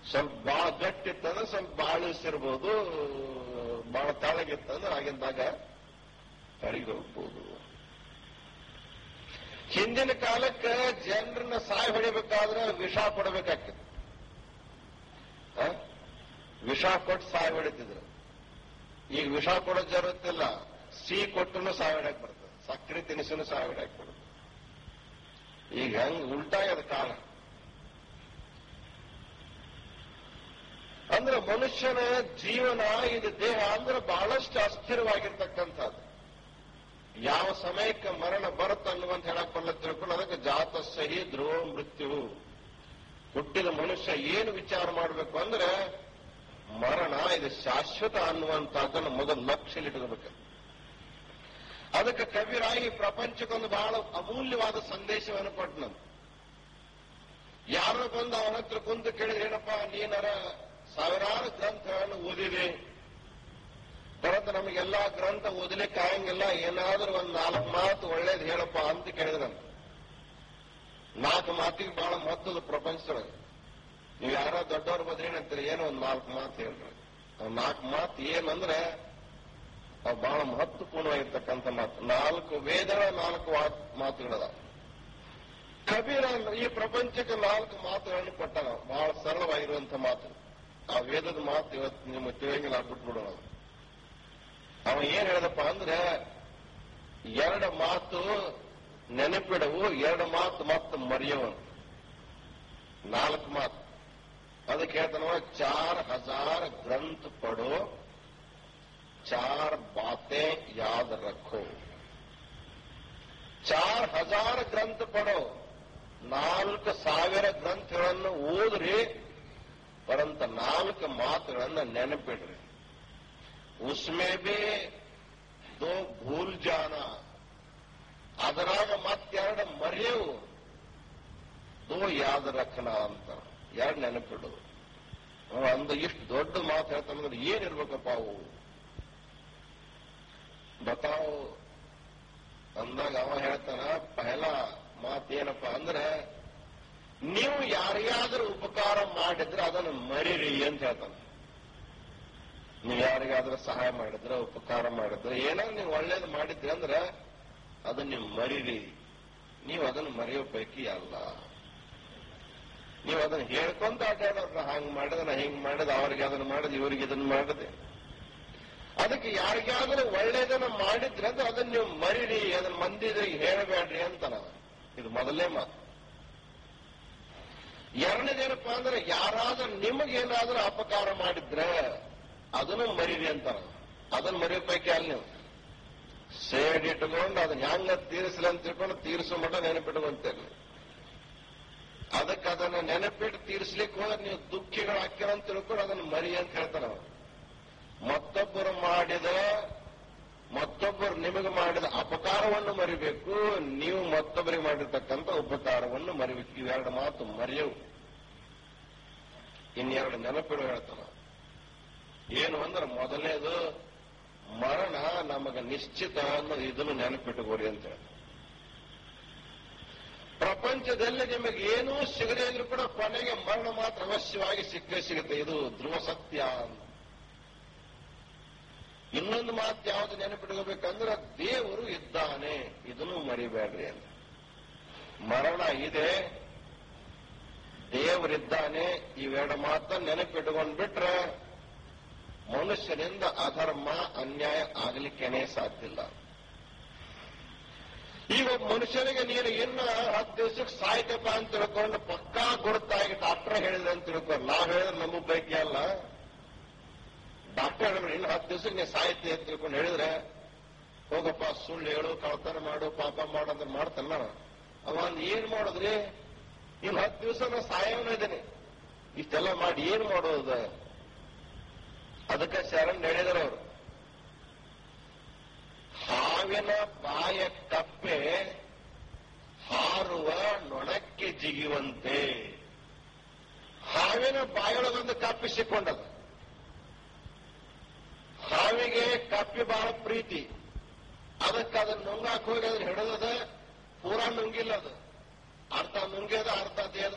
ಸ್ವಲ್ಪ ಬಾಳ ಗಟ್ಟಿತ್ತಂದ್ರೆ ಸ್ವಲ್ಪ ಬಾಳ ಇರ್ಬೋದು ಬಾಳ ತೆಳಗಿತ್ತಂದ್ರೆ ಆಗಿದ್ದಾಗ ಕರಿಗೆ ಹೋಗ್ಬೋದು ಹಿಂದಿನ ಕಾಲಕ್ಕೆ ಜನರನ್ನ ಸಾಯ್ ಹೊಡಿಬೇಕಾದ್ರೆ ವಿಷ ಕೊಡಬೇಕಾಗ್ತದೆ ಆ? ವಿಷ ಕೊಟ್ಟು ಸಾಯ್ ಹೊಡಿತಿದ್ರು ಈಗ ವಿಷ ಕೊಡೋ ಜರುತ್ತಿಲ್ಲ ಸಿಹಿ ಕೊಟ್ಟನು ಸಾಯ್ ಹೊಡ್ಯಾಕ್ ಬರ್ತದೆ ಸಕ್ಕರೆ ತಿನಿಸನು ಸಾಯ್ ಹೊಡ್ಯಾಕ್ ಬರ್ತದೆ ಈಗ ಹೆಂಗ್ ಉಲ್ಟಾಗ್ಯದ ಕಾಲ ಅಂದ್ರೆ ಮನುಷ್ಯನ ಜೀವನ ಇದು ದೇಹ ಅಂದ್ರೆ ಬಹಳಷ್ಟು ಅಸ್ಥಿರವಾಗಿರ್ತಕ್ಕಂಥದ್ದು ಯಾವ ಸಮಯಕ್ಕೆ ಮರಣ ಬರುತ್ತೆ ಅನ್ನುವಂತ ಹೇಳಕ್ ಬರಲ್ಲ ತಿಳ್ಕೊಂಡು ಅದಕ್ಕೆ ಜಾತ ಸಹಿ ಧ್ರುವ ಮೃತ್ಯು ಹುಟ್ಟಿದ ಮನುಷ್ಯ ಏನು ವಿಚಾರ ಮಾಡಬೇಕು ಅಂದ್ರೆ ಮರಣ ಇದು ಶಾಶ್ವತ ಅನ್ನುವಂತಹದ್ದನ್ನು ಮೊದಲು ಲಕ್ಷ್ಯಲಿಟ್ಕೋಬೇಕು ಅದಕ್ಕೆ ಕವಿರಾಗಿ ಪ್ರಪಂಚಕ್ಕೊಂದು ಬಹಳ ಅಮೂಲ್ಯವಾದ ಸಂದೇಶವನ್ನು ಕೊಟ್ಟನಂತ ಯಾರೋ ಬಂದು ಅವನ ಹತ್ರ ಕುಂತು ಕೇಳಿದ್ರೆ ಏನಪ್ಪ ನೀನರ ಸಾವಿರಾರು ಗ್ರಂಥಗಳನ್ನು ಓದಿದೆ ಪರಂತು ನಮಗೆಲ್ಲಾ ಗ್ರಂಥ ಓದಲಿಕ್ಕೆ ಆಗಂಗಿಲ್ಲ ಏನಾದ್ರೂ ಒಂದ್ ನಾಲ್ಕು ಮಾತು ಒಳ್ಳೇದು ಹೇಳಪ್ಪ ಅಂತ ಕೇಳಿದ್ರಂತ ನಾಲ್ಕು ಮಾತಿಗೆ ಬಹಳ ಮಹತ್ವದ ಪ್ರಪಂಚದೊಳಗೆ ನೀವು ಯಾರೋ ದೊಡ್ಡವ್ರ ಬದ್ರಿ ಏನಂತೀರಿ ಏನೋ ಒಂದ್ ನಾಲ್ಕು ಮಾತು ಹೇಳ್ರಿ ಅವ್ ನಾಲ್ಕು ಮಾತು ಏನಂದ್ರೆ ಅವು ಬಹಳ ಮಹತ್ವಪೂರ್ಣವಾಗಿರ್ತಕ್ಕಂಥ ಮಾತು ನಾಲ್ಕು ವೇದಗಳ ನಾಲ್ಕು ವಾ- ಮಾತುಗಳದ ಕಬೀರ ಈ ಪ್ರಪಂಚಕ್ಕೆ ನಾಲ್ಕು ಮಾತುಗಳನ್ನು ಕೊಟ್ಟಾನ ಬಹಳ ಸರಳವಾಗಿರುವಂತ ಮಾತು ಆ ವೇದದ ಮಾತು ಇವತ್ತು ನಿಮ್ಮ ತಿಳಿಯಂಗಿಲ್ಲ ಬಿಟ್ಬಿಡೋಣ ಅವ ಏನ್ ಹೇಳ್ದಪ್ಪ ಅಂದ್ರೆ ಎರಡು ಮಾತು ನೆನಪಿಡವು ಎರಡು ಮಾತು ಮತ್ತೆ ಮರೆಯವು ನಾಲ್ಕು ಮಾತು ಅದಕ್ಕೆ ಹೇಳ್ತಾನವ ಚಾರ್ ಹಜಾರ್ ಗ್ರಂಥ ಪಡೋ ಚಾರ್ ಬಾತೆ ಯಾದ್ ರಖೋ ಚಾರ್ ಹಜಾರ್ ಗ್ರಂಥ ಪಡೋ ನಾಲ್ಕು ಸಾವಿರ ಗ್ರಂಥಗಳನ್ನು ಓದ್ರಿ ಪರಂತ ನಾಲ್ಕು ಮಾತುಗಳನ್ನ ನೆನಪಿಡ್ರಿ ಉಸ್ಮೇ ಬಿ ದೋ ಭೂಲ್ ಜಾನ ಅದರಾಗ ಮತ್ತೆರಡು ಮರೆಯವು ದೋ ಯಾದ ರಖನ ಅಂತ ಎರಡು ನೆನಪಿಡು ಅವ ಅಂದ ಇಷ್ಟು ದೊಡ್ಡ ಮಾತು ಹೇಳ್ತಾನಂದ್ರೆ ಏನಿರ್ಬೇಕಪ್ಪ ಅವು ಬತಾವ್ ಅಂದಾಗ ಅವ ಹೇಳ್ತಾನ ಪಹಲ ಮಾತೇನಪ್ಪ ಅಂದ್ರೆ ನೀವು ಯಾರಿಗಾದ್ರೂ ಉಪಕಾರ ಮಾಡಿದ್ರೆ ಅದನ್ನು ಮರಿರಿ ಅಂತ ಹೇಳ್ತಾನೆ ನೀವು ಯಾರಿಗಾದ್ರೂ ಸಹಾಯ ಮಾಡಿದ್ರೆ ಉಪಕಾರ ಮಾಡಿದ್ರೆ ಏನಾದ್ರು ನೀವು ಒಳ್ಳೇದು ಮಾಡಿದ್ರಿ ಅಂದ್ರೆ ಅದನ್ನ ನೀವು ಮರಿರಿ ನೀವು ಅದನ್ನು ಮರೆಯೋ ಪೈಕಿ ಅಲ್ಲ ನೀವು ಅದನ್ನ ಹೇಳ್ಕೊಂತ ಅಡ್ಡಾಡೋದ್ರ ಹಂಗ್ ಮಾಡಿದ ನಾ ಹಿಂಗ್ ಮಾಡಿದ ಅವ್ರಿಗೆ ಅದನ್ನ ಮಾಡಿದ ಇವ್ರಿಗೆ ಇದನ್ನ ಮಾಡಿದೆ ಅದಕ್ಕೆ ಯಾರಿಗಾದ್ರೂ ಒಳ್ಳೇದನ್ನ ಮಾಡಿದ್ರೆ ಅಂದ್ರೆ ಅದನ್ನ ನೀವು ಮರಿರಿ ಅದನ್ನ ಮಂದಿದ್ರಿಗೆ ಹೇಳಬೇಡ್ರಿ ಅಂತ ನಾವು ಇದು ಮೊದಲನೇ ಮಾತು ಎರಡನೇದೇನಪ್ಪ ಅಂದ್ರೆ ಯಾರಾದ್ರೂ ನಿಮಗೇನಾದ್ರೂ ಅಪಕಾರ ಮಾಡಿದ್ರೆ ಅದನ್ನು ಮರಿರಿ ಅಂತಾರ ಅದನ್ನ ಮರೆಯೋ ಪೈಕಿ ಅಲ್ಲಿ ನೀವು ಸೇಡ್ ಇಟ್ಕೊಂಡು ಅದನ್ನ ಹೆಂಗ ತೀರಿಸಲಿ ಅಂತ ತಿಳ್ಕೊಂಡು ತೀರಿಸೋ ಮಟ್ಟ ನೆನಪಿಟ್ಕೊಂತೇನೆ ಅದಕ್ಕೆ ಅದನ್ನ ನೆನಪಿಟ್ಟು ತೀರಿಸ್ಲಿಕ್ಕೆ ಹೋದ್ರೆ ನೀವು ದುಃಖಿಗಳು ಹಾಕ್ಯಾರ ಅಂತ ತಿಳ್ಕೊಂಡು ಅದನ್ನ ಮರಿ ಅಂತ ಹೇಳ್ತಾರ ಅವ್ರು. ಮತ್ತೊಬ್ಬರು ಮಾಡಿದ ಮತ್ತೊಬ್ಬರು ನಿಮಗೆ ಮಾಡಿದ ಅಪಕಾರವನ್ನು ಮರಿಬೇಕು ನೀವು ಮತ್ತೊಬ್ಬರಿಗೆ ಮಾಡಿರ್ತಕ್ಕಂಥ ಉಪಕಾರವನ್ನು ಮರಿಬೇಕು ಇವೆರಡು ಮಾತು ಮರೆಯವು ಇನ್ನೆರಡು ನೆನಪಿಡು ಹೇಳ್ತಾನ ಏನು ಅಂದ್ರೆ ಮೊದಲನೇದು ಮರಣ ನಮಗೆ ನಿಶ್ಚಿತ ಅನ್ನೋದು ಇದನ್ನು ನೆನಪಿಟ್ಟುಕೋರಿ ಅಂತ ಹೇಳಿ ಪ್ರಪಂಚದಲ್ಲಿ ನಿಮಗೆ ಏನೂ ಸಿಗದೇ ಇದ್ರೂ ಕೂಡ ಕೊನೆಗೆ ಮರಣ ಮಾತ್ರ ಅವಶ್ಯವಾಗಿ ಸಿಕ್ಕೇ ಸಿಗುತ್ತೆ ಇದು ಧ್ರುವ ಸತ್ಯ ಅಂತ ಇನ್ನೊಂದು ಮಾತು ಯಾವುದು ನೆನಪಿಟ್ಕೋಬೇಕಂದ್ರೆ ದೇವರು ಇದ್ದಾನೆ ಇದನ್ನು ಮರಿಬೇಡ್ರಿ ಅಂತ ಮರಣ ಇದೆ ದೇವರಿದ್ದಾನೆ ಇವೆರಡು ಮಾತನ್ನ ನೆನಪಿಟ್ಕೊಂಡ್ ಬಿಟ್ರೆ ಮನುಷ್ಯನಿಂದ ಅಧರ್ಮ ಅನ್ಯಾಯ ಆಗ್ಲಿಕ್ಕೇನೆ ಸಾಧ್ಯ ಇಲ್ಲ ಈಗ ಒಬ್ಬ ಮನುಷ್ಯನಿಗೆ ನೀನು ಇನ್ನ ಹತ್ತು ದಿವಸಕ್ಕೆ ಸಾಯ್ತಪ್ಪ ಅಂತ ತಿಳ್ಕೊಂಡು ಪಕ್ಕಾ ಗುರುತಾಗಿ ಡಾಕ್ಟರ್ ಹೇಳಿದ್ರೆ ಅಂತ ತಿಳ್ಕೊಂಡು ನಾವ್ ಹೇಳಿದ್ರೆ ನಮ್ಮ ಬಗ್ಗೆ ಅಲ್ಲ ಡಾಕ್ಟರ್ ಹೇಳಿದ್ರು ಇನ್ನು ಹತ್ತು ದಿವಸಕ್ಕೆ ನೀನು ಸಾಯ್ತಿ ಅಂತ ತಿಳ್ಕೊಂಡು ಹೇಳಿದ್ರೆ ಹೋಗಪ್ಪ ಸುಳ್ಳು ಹೇಳು ಕಳ್ತನ ಮಾಡು ಪಾಪ ಮಾಡು ಅಂದ್ರೆ ಮಾಡ್ತಾನ ಅವ ಅಂದ್ ಏನ್ ಮಾಡೋದ್ರಿ ಇನ್ನು ಹತ್ತು ದಿವಸ ನಾ ಸಾಯವನ ಇದ್ದೇನೆ ಇಷ್ಟೆಲ್ಲ ಮಾಡಿ ಏನ್ ಮಾಡೋದು ಅದಕ್ಕೆ ಶರಣ್ ಹೇಳಿದ್ರು ಅವರು ಹಾವಿನ ಬಾಯ ಕಪ್ಪೆ ಹಾರುವ ನೊಣಕ್ಕೆ ಜಿಗಿಯುವಂತೆ ಹಾವಿನ ಬಾಯೊಳಗೊಂದು ಕಪ್ಪೆ ಸಿಕ್ಕೊಂಡದ ಹಾವಿಗೆ ಕಪ್ಪಿ ಬಹಳ ಪ್ರೀತಿ ಅದಕ್ಕೆ ಅದನ್ನ ನುಂಗಾಕ್ ಹೋಗಿ ಅದನ್ನ ಹಿಡಿದದ ಪೂರಾ ನುಂಗಿಲ್ಲ ಅದು ಅರ್ಧ ನುಂಗ್ಯದ ಅರ್ಧ ದೇಹದ